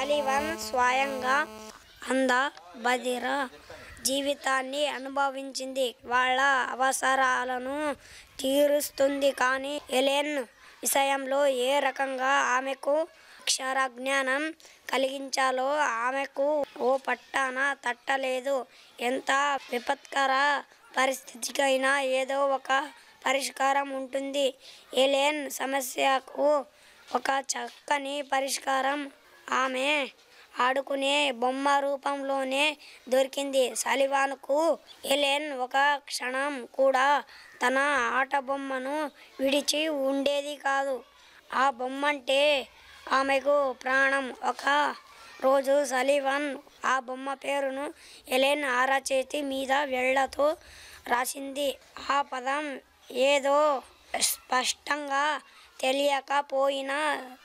Sullivan స్వయంగా అంద బదిర జీవితాన్ని అనుభవించింది వాళ్ళ అవసరాలను తీరుస్తుంది కానీ ఎలెన్ విషయంలో ఏ రకంగా ఆమెకు అక్షర జ్ఞానం కలిగించాలో ఆమెకు ఓ పట్టాన తట్టలేదు ఎంత విపత్కర పరిస్థితికైనా ఏదో ఒక పరిష్కారం ఉంటుంది ఎలేన్ సమస్యకు ఒక చక్కని పరిష్కారం ఆమె ఆడుకునే బొమ్మ రూపంలోనే దొరికింది సలివాన్కు ఎలెన్ ఒక క్షణం కూడా తన ఆట బొమ్మను విడిచి ఉండేది కాదు ఆ బొమ్మంటే ఆమెకు ప్రాణం ఒక రోజు సలివన్ ఆ బొమ్మ పేరును ఎలెన్ ఆరా చేతి మీద వేళ్లతో రాసింది ఆ పదం ఏదో స్పష్టంగా తెలియకపోయినా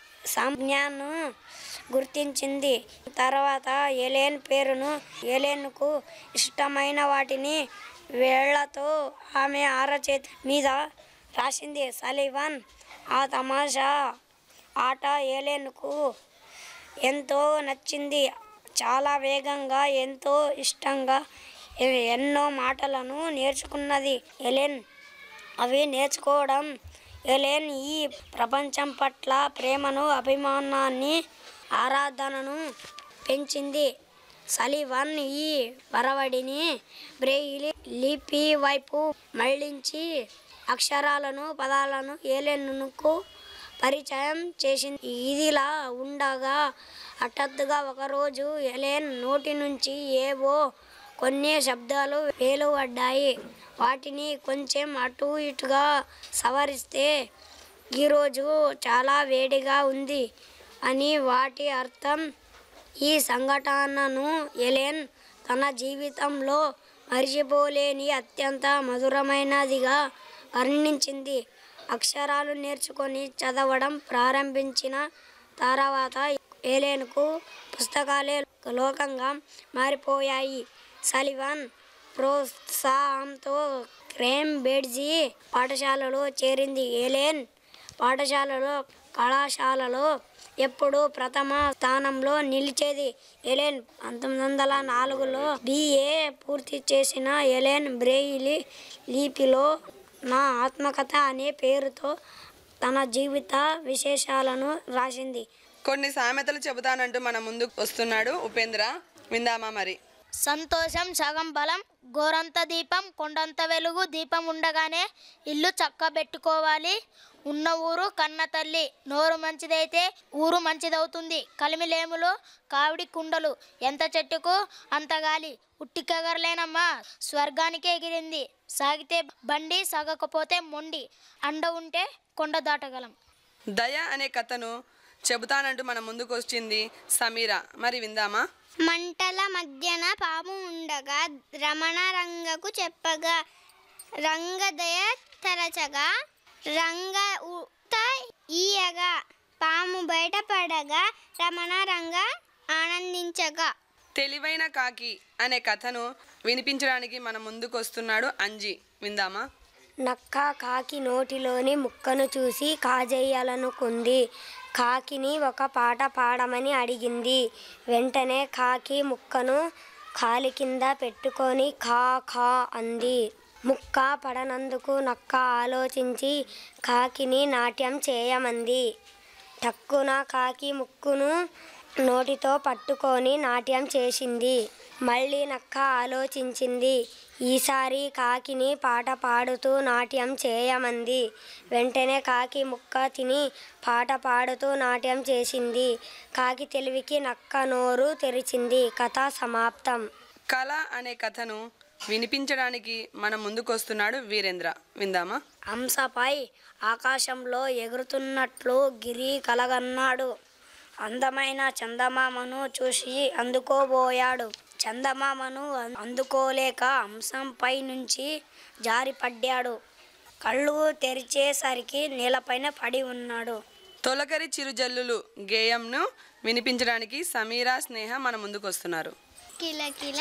సంజ్ఞను గుర్తించింది తర్వాత ఎలేన్ పేరును ఎలేన్కు ఇష్టమైన వాటిని వేళ్లతో ఆమె ఆరచేతి మీద రాసింది సలివన్ ఆ తమాషా ఆట ఏలేన్కు ఎంతో నచ్చింది చాలా వేగంగా ఎంతో ఇష్టంగా ఎ- ఎన్నో మాటలను నేర్చుకున్నది ఎలెన్ అవి నేర్చుకోవడం ఎలెన్ ఈ ప్రపంచం పట్ల ప్రేమను అభిమానాన్ని ఆరాధనను పెంచింది సలివన్ ఈ వరవడిని బ్రెయిలీ లిపి వైపు మళ్ళించి అక్షరాలను పదాలను ఏలెన్నుకు పరిచయం చేసింది ఇదిలా ఉండగా హఠాత్తుగా ఒకరోజు ఎలెన్ నోటి నుంచి ఏవో కొన్ని శబ్దాలు వెలువడ్డాయి వాటిని కొంచెం అటు ఇటుగా సవరిస్తే ఈరోజు చాలా వేడిగా ఉంది అని వాటి అర్థం ఈ సంఘటనను ఎలెన్ తన జీవితంలో మరిచిపోలేని అత్యంత మధురమైనదిగా వర్ణించింది అక్షరాలు నేర్చుకొని చదవడం ప్రారంభించిన తర్వాత ఏలేన్కు పుస్తకాలే లోకంగా మారిపోయాయి సలివన్ ప్రోత్సాహంతో క్రేమ్ బెడ్జీ పాఠశాలలో చేరింది ఏలేన్ పాఠశాలలో కళాశాలలో ఎప్పుడూ ప్రథమ స్థానంలో నిలిచేది ఎలెన్ పంతొమ్మిది వందల నాలుగులో బిఏ పూర్తి చేసిన ఎలెన్ బ్రెయిలీ లిపిలో నా ఆత్మకథ అనే పేరుతో తన జీవిత విశేషాలను రాసింది కొన్ని సామెతలు చెబుతానంటూ మన ముందుకు వస్తున్నాడు ఉపేంద్ర విందామా మరి సంతోషం సగం బలం గోరంత దీపం కొండంత వెలుగు దీపం ఉండగానే ఇల్లు చక్కబెట్టుకోవాలి ఉన్న ఊరు కన్న తల్లి నోరు మంచిదైతే ఊరు మంచిదవుతుంది కలిమిలేములు కావిడి కుండలు ఎంత చెట్టుకు అంత గాలి ఉట్టికెగరలేనమ్మా స్వర్గానికే ఎగిరింది సాగితే బండి సాగకపోతే మొండి అండ ఉంటే కొండ దాటగలం దయ అనే కథను చెబుతానంటూ మన ముందుకు వచ్చింది సమీర మరి విందామా మంటల మధ్యన పాము ఉండగా రమణ రంగకు చెప్పగా రంగదయ తరచగా రంగ ఉత ఈయగా పాము బయటపడగా రమణ రంగ ఆనందించగా తెలివైన కాకి అనే కథను వినిపించడానికి మన ముందుకు వస్తున్నాడు అంజి విందామా నక్క కాకి నోటిలోని ముక్కను చూసి కాజేయాలనుకుంది కాకిని ఒక పాట పాడమని అడిగింది వెంటనే కాకి ముక్కను కాలి కింద పెట్టుకొని ఖా ఖా అంది ముక్క పడనందుకు నక్క ఆలోచించి కాకిని నాట్యం చేయమంది టక్కున కాకి ముక్కును నోటితో పట్టుకొని నాట్యం చేసింది మళ్ళీ నక్క ఆలోచించింది ఈసారి కాకిని పాట పాడుతూ నాట్యం చేయమంది వెంటనే కాకి ముక్క తిని పాట పాడుతూ నాట్యం చేసింది కాకి తెలివికి నక్క నోరు తెరిచింది కథ సమాప్తం కళ అనే కథను వినిపించడానికి మన ముందుకు వస్తున్నాడు వీరేంద్ర విందామా హంసపై ఆకాశంలో ఎగురుతున్నట్లు గిరి కలగన్నాడు అందమైన చందమామను చూసి అందుకోబోయాడు చందమామను అం- అందుకోలేక హంసంపై నుంచి జారిపడ్డాడు కళ్ళు తెరిచేసరికి నేలపైన పడి ఉన్నాడు తొలకరి చిరుజల్లులు గేయంను వినిపించడానికి సమీరా స్నేహ మన ముందుకు వస్తున్నారు కిలకిల